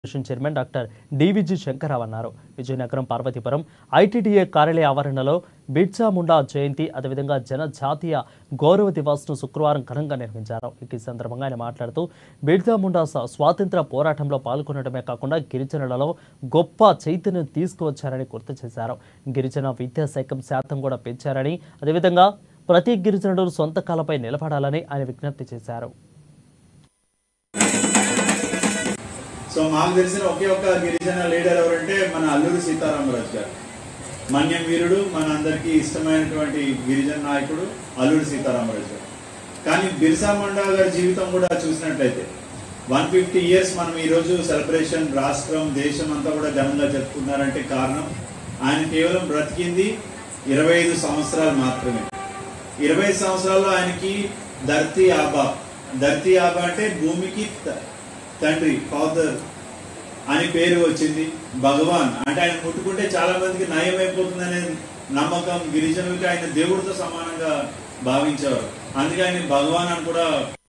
association chairman doctor DVG Sankara Rao అన్నారు Vizianagaram Parvathipuram ITDA కార్యాలయ ఆవరణలో బిర్సా ముండా జయంతి అదేవిధంగా జనజాతీయ గౌరవ దివాస్ను శుక్రవారం ఘనంగా నిర్వహించారు ఈ సందర్భంగా ఆయన మాట్లాడుతూ బిర్సా ముండా స్వ- స్వాతంత్ర పోరాటంలో పాల్గొనడమే కాకుండా గిరిజనులలో గొప్ప చైతన్యం తీసుకువచ్చారని గుర్తు చేశారు గిరిజన విద్యాశాఖం శాతం కూడా పెంచారని అదేవిధంగా ప్రతి గిరిజనుడు సొంత కాలపై నిలబడాలని ఆయన విజ్ఞప్తి చేశారు సో మాకు తెలిసిన ఒకే ఒక్క గిరిజన లీడర్ ఎవరంటే మన అల్లూరి సీతారామరాజు గారు మన్యం వీరుడు మన అందరికీ ఇష్టమైనటువంటి గిరిజన నాయకుడు అల్లూరి సీతారామరాజు గారు కానీ బిర్సా ముండా గారి జీవితం కూడా చూసినట్లయితే వన్ ఫిఫ్టీ ఇయర్స్ మనం ఈరోజు సెలబ్రేషన్ రాష్ట్రం దేశం అంతా కూడా ఘనంగా జరుపుకున్నారంటే కారణం ఆయన కేవలం బ్రతికింది ఇరవై ఐదు సంవత్సరాలు మాత్రమే ఇరవై సంవత్సరాల్లో ఆయనకి ధర్తీ ఆబా ధర్తీ ఆబా అంటే భూమికి త- తండ్రి ఫాదర్ అని పేరు వచ్చింది భగవాన్ అంటే ఆయన ముట్టుకుంటే చాలా మందికి నయం అయిపోతుందనే నమ్మకం గిరిజనులకి ఆయన దేవుడితో సమానంగా భావించేవారు అందుకే ఆయన భగవాన్ అని కూడా